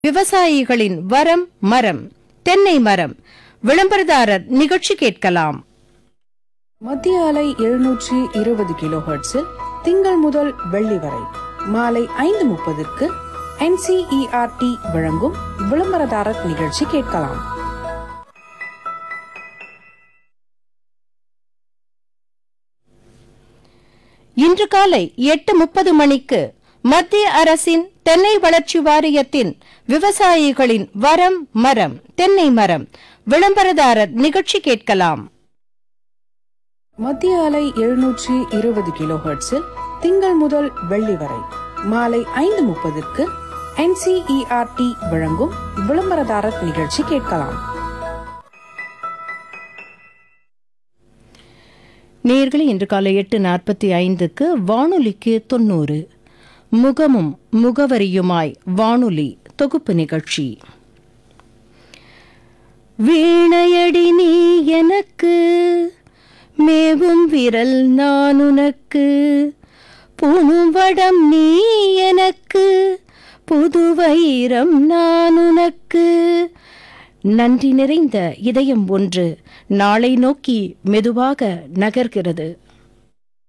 விவசாயிகளின் வரம் மரம் தென்னை மரம் விளம்பரதாரர் நிகழ்ச்சி கேட்கலாம் மத்திய அலை எழுநூற்றி இருபது கிலோ ஹெர்ட்ஸில் திங்கள் முதல் வெள்ளி வரை மாலை ஐந்து முப்பதுக்கு என்சிஇஆர்டி வழங்கும் விளம்பரதாரர் நிகழ்ச்சி கேட்கலாம் இன்று காலை எட்டு முப்பது மணிக்கு மத்திய அரசின் தென்னை வளர்ச்சி வாரியத்தின் விவசாயிகளின் வரம் மரம் தென்னை மரம் விளம்பரதாரர் நிகழ்ச்சி கேட்கலாம் மத்திய அலை எழுநூற்றி இருபது கிலோ ஹெர்ட்ஸில் திங்கள் முதல் வெள்ளி வரை மாலை ஐந்து முப்பதுக்கு என்சிஇஆர்டி வழங்கும் விளம்பரதாரர் நிகழ்ச்சி கேட்கலாம் நேயர்களே இன்று காலை எட்டு நாற்பத்தி ஐந்துக்கு வானொலிக்கு தொண்ணூறு முகமும் முகவரியுமாய் வானொலி தொகுப்பு நிகழ்ச்சி வீணையடி நீ எனக்கு மேவும் விரல் நான் உனக்கு புணும் வடம் நீ எனக்கு புது வைரம் நான் உனக்கு நன்றி நிறைந்த இதயம் ஒன்று நாளை நோக்கி மெதுவாக நகர்கிறது